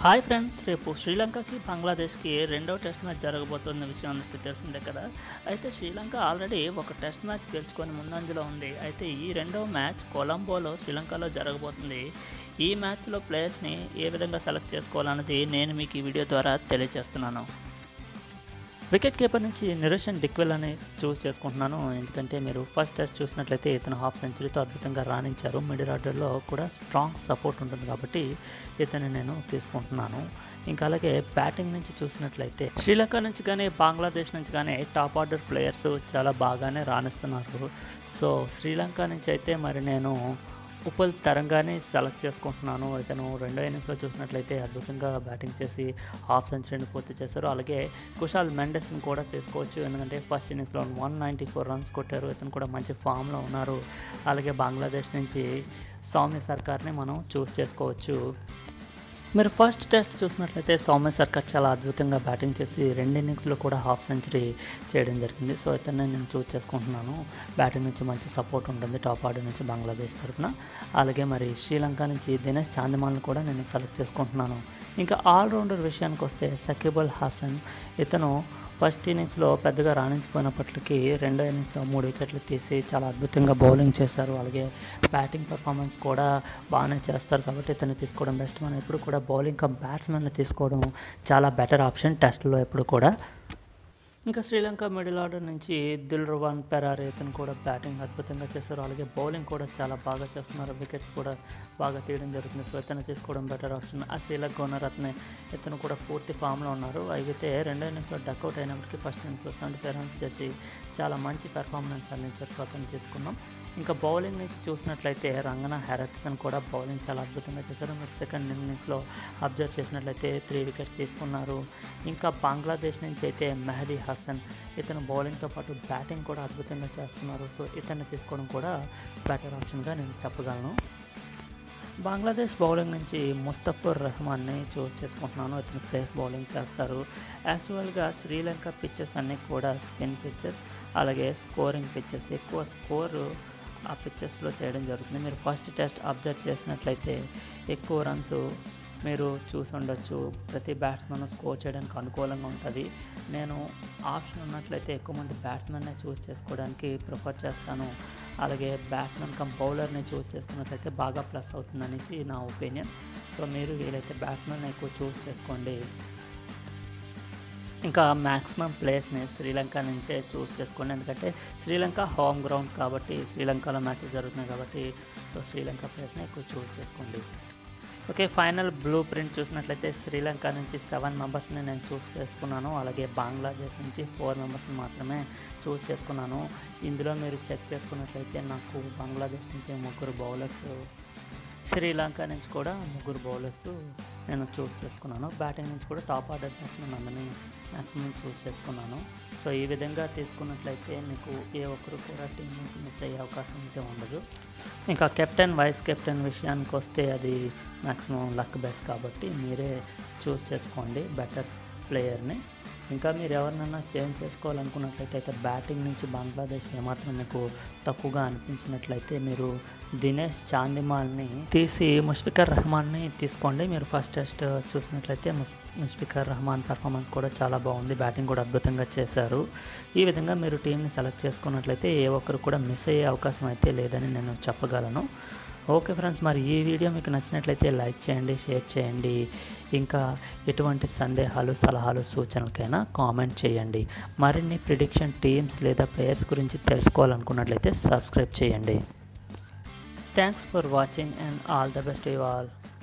hi friends రేపు శ్రీలంకకి బంగ్లాదేశ్కి రెండో test match జరగబోతున్న విషయం అందరికీ తెలిసిందే కదా అయితే శ్రీలంక ఆల్రెడీ ఒక టెస్ట్ మ్యాచ్ గెలుచుకొని ముందంజలో ఉంది అయితే ఈ రెండో మ్యాచ్ కొలంబోలో శ్రీలంకలో జరగబోతుంది ఈ మ్యాచ్లో ప్లేయర్స్ని ఏ విధంగా సెలెక్ట్ చేసుకోవాలన్నది నేను మీకు ఈ వీడియో ద్వారా తెలియజేస్తున్నాను వికెట్ కీపర్ నుంచి నిరోషన్ డిక్వెల్ అని చూస్ చేసుకుంటున్నాను ఎందుకంటే మీరు ఫస్ట్ టెస్ట్ చూసినట్లయితే ఇతను హాఫ్ సెంచరీతో అద్భుతంగా రాణించారు మిడిల్ ఆర్డర్లో కూడా స్ట్రాంగ్ సపోర్ట్ ఉంటుంది కాబట్టి ఇతను నేను తీసుకుంటున్నాను ఇంకా అలాగే బ్యాటింగ్ నుంచి చూసినట్లయితే శ్రీలంక నుంచి కానీ బంగ్లాదేశ్ నుంచి కానీ టాప్ ఆర్డర్ ప్లేయర్స్ చాలా బాగానే రాణిస్తున్నారు సో శ్రీలంక నుంచి అయితే మరి నేను ఉప్పల్ తరంగానే సెలెక్ట్ చేసుకుంటున్నాను ఇతను రెండో ఇన్నింగ్స్లో చూసినట్లయితే అద్భుతంగా బ్యాటింగ్ చేసి హాఫ్ సెంచరీని పూర్తి చేశారు అలాగే కుషాల్ మెండెస్ని కూడా తీసుకోవచ్చు ఎందుకంటే ఫస్ట్ ఇన్నింగ్స్లో వన్ నైంటీ ఫోర్ రన్స్ కొట్టారు ఇతను కూడా మంచి ఫామ్లో ఉన్నారు అలాగే బంగ్లాదేశ్ నుంచి సౌమ్య సర్కార్ని మనం చూస్ చేసుకోవచ్చు మీరు ఫస్ట్ టెస్ట్ చూసినట్లయితే సౌమ్య సర్కార్ చాలా అద్భుతంగా బ్యాటింగ్ చేసి రెండు ఇన్నింగ్స్లో కూడా హాఫ్ సెంచరీ చేయడం జరిగింది సో ఇతన్ని నేను చూస్ చేసుకుంటున్నాను బ్యాటింగ్ నుంచి మంచి సపోర్ట్ ఉంటుంది టాప్ ఆర్డర్ నుంచి బంగ్లాదేశ్ తరఫున అలాగే మరి శ్రీలంక నుంచి దినేష్ చాందిమాల్ని కూడా నేను సెలెక్ట్ చేసుకుంటున్నాను ఇంకా ఆల్రౌండర్ విషయానికి వస్తే సకీబుల్ హాసన్ ఇతను ఫస్ట్ ఇన్నింగ్స్లో పెద్దగా రాణించిపోయినప్పటికీ రెండో ఇన్నింగ్స్లో మూడు వికెట్లు తీసి చాలా అద్భుతంగా బౌలింగ్ చేశారు అలాగే బ్యాటింగ్ పర్ఫార్మెన్స్ కూడా బాగానే చేస్తారు కాబట్టి ఇతను తీసుకోవడం బెస్ట్ మనం ఎప్పుడు కూడా బౌలింగ్ కమ్ బ్యాట్స్మెన్ తీసుకోవడం చాలా బెటర్ ఆప్షన్ టెస్ట్లో ఎప్పుడు కూడా ఇంకా శ్రీలంక మిడిల్ ఆర్డర్ నుంచి దిల్ రువాన్ పెరారే ఇతను కూడా బ్యాటింగ్ అద్భుతంగా చేస్తారు అలాగే బౌలింగ్ కూడా చాలా బాగా చేస్తున్నారు వికెట్స్ కూడా బాగా తీయడం జరుగుతుంది సో ఇతను తీసుకోవడం బెటర్ ఆప్షన్ అసీల గోనరత్నే ఇతను కూడా పూర్తి ఫామ్లో ఉన్నారు అయితే రెండో ఇన్నింగ్స్లో డక్అవుట్ అయినప్పటికీ ఫస్ట్ ఇన్నింగ్స్లో సెవెంటీ ఫైవ్ రన్స్ చేసి చాలా మంచి పెర్ఫార్మెన్స్ అందించారు సో అతను తీసుకున్నాం ఇంకా బౌలింగ్ నుంచి చూసినట్లయితే రంగన హెరత్ ఇతను కూడా బౌలింగ్ చాలా అద్భుతంగా చేశారు మీరు సెకండ్ ఇన్నింగ్స్లో అబ్జర్వ్ చేసినట్లయితే త్రీ వికెట్స్ తీసుకున్నారు ఇంకా బంగ్లాదేశ్ నుంచి అయితే మెహదీ హసన్ ఇతను బౌలింగ్తో పాటు బ్యాటింగ్ కూడా అద్భుతంగా చేస్తున్నారు సో ఇతన్ని తీసుకోవడం కూడా బెటర్ ఆప్షన్గా నేను చెప్పగలను బంగ్లాదేశ్ బౌలింగ్ నుంచి ముస్తఫర్ రెహమాన్ని చూస్ చేసుకుంటున్నాను ఇతను ప్లేస్ బౌలింగ్ చేస్తారు యాక్చువల్గా శ్రీలంక పిచ్చెస్ అన్నీ కూడా స్పిన్ పిచ్చెస్ అలాగే స్కోరింగ్ పిచ్చెస్ ఎక్కువ స్కోరు ఆ పిచ్చెస్లో చేయడం జరుగుతుంది మీరు ఫస్ట్ టెస్ట్ అబ్జర్వ్ చేసినట్లయితే ఎక్కువ రన్స్ మీరు చూసి ఉండొచ్చు ప్రతి బ్యాట్స్మెన్ స్కోర్ చేయడానికి అనుకూలంగా ఉంటుంది నేను ఆప్షన్ ఉన్నట్లయితే ఎక్కువ మంది బ్యాట్స్మెన్నే చూస్ చేసుకోవడానికి ప్రిఫర్ చేస్తాను అలాగే బ్యాట్స్మెన్ కమ్ బౌలర్ని చూస్ చేసుకున్నట్లయితే బాగా ప్లస్ అవుతుందనేసి నా ఒపీనియన్ సో మీరు వీలైతే బ్యాట్స్మెన్ ఎక్కువ చూస్ చేసుకోండి ఇంకా మ్యాక్సిమం ప్లేయర్స్ని శ్రీలంక నుంచే చూస్ చేసుకోండి ఎందుకంటే శ్రీలంక హోమ్ గ్రౌండ్ కాబట్టి శ్రీలంకలో మ్యాచెస్ జరుగుతున్నాయి కాబట్టి సో శ్రీలంక ప్లేయర్స్ని ఎక్కువ చూస్ చేసుకోండి ఓకే ఫైనల్ బ్లూ ప్రింట్ చూసినట్లయితే శ్రీలంక నుంచి సెవెన్ మెంబర్స్ని నేను చూస్ చేసుకున్నాను అలాగే బంగ్లాదేశ్ నుంచి ఫోర్ మెంబర్స్ని మాత్రమే చూస్ చేసుకున్నాను ఇందులో మీరు చెక్ చేసుకున్నట్లయితే నాకు బంగ్లాదేశ్ నుంచి ముగ్గురు బౌలర్స్ శ్రీలంక నుంచి కూడా ముగ్గురు బౌలర్స్ నేను చూస్ చేసుకున్నాను బ్యాటింగ్ నుంచి కూడా టాప్ ఆర్డర్ బ్యాట్స్మెన్ అందరినీ మ్యాక్సిమం చూస్ చేసుకున్నాను సో ఈ విధంగా తీసుకున్నట్లయితే మీకు ఏ ఒక్కరు కూడా టీం నుంచి మిస్ అయ్యే అవకాశం అయితే ఉండదు ఇంకా కెప్టెన్ వైస్ కెప్టెన్ విషయానికి వస్తే అది మ్యాక్సిమం లక్ బెస్ట్ కాబట్టి మీరే చూస్ చేసుకోండి బెటర్ ప్లేయర్ని ఇంకా మీరు ఎవరినైనా చేంజ్ చేసుకోవాలనుకున్నట్లయితే అయితే బ్యాటింగ్ నుంచి బంగ్లాదేశ్ ఏమాత్రం మీకు తక్కువగా అనిపించినట్లయితే మీరు దినేష్ చాందిమాల్ని తీసి ముష్ఫికర్ రెహమాన్ని తీసుకోండి మీరు ఫస్ట్ టెస్ట్ చూసినట్లయితే ముస్ ముష్ఫికర్ రెహమాన్ పర్ఫార్మెన్స్ కూడా చాలా బాగుంది బ్యాటింగ్ కూడా అద్భుతంగా చేశారు ఈ విధంగా మీరు టీంని సెలెక్ట్ చేసుకున్నట్లయితే ఏ ఒక్కరు కూడా మిస్ అయ్యే అవకాశం అయితే లేదని నేను చెప్పగలను ఓకే ఫ్రెండ్స్ మరి ఈ వీడియో మీకు నచ్చినట్లయితే లైక్ చేయండి షేర్ చేయండి ఇంకా ఎటువంటి సందేహాలు సలహాలు సూచనలకైనా కామెంట్ చేయండి మరిన్ని ప్రిడిక్షన్ టీమ్స్ లేదా ప్లేయర్స్ గురించి తెలుసుకోవాలనుకున్నట్లయితే సబ్స్క్రైబ్ చేయండి thanks for watching and all the best you all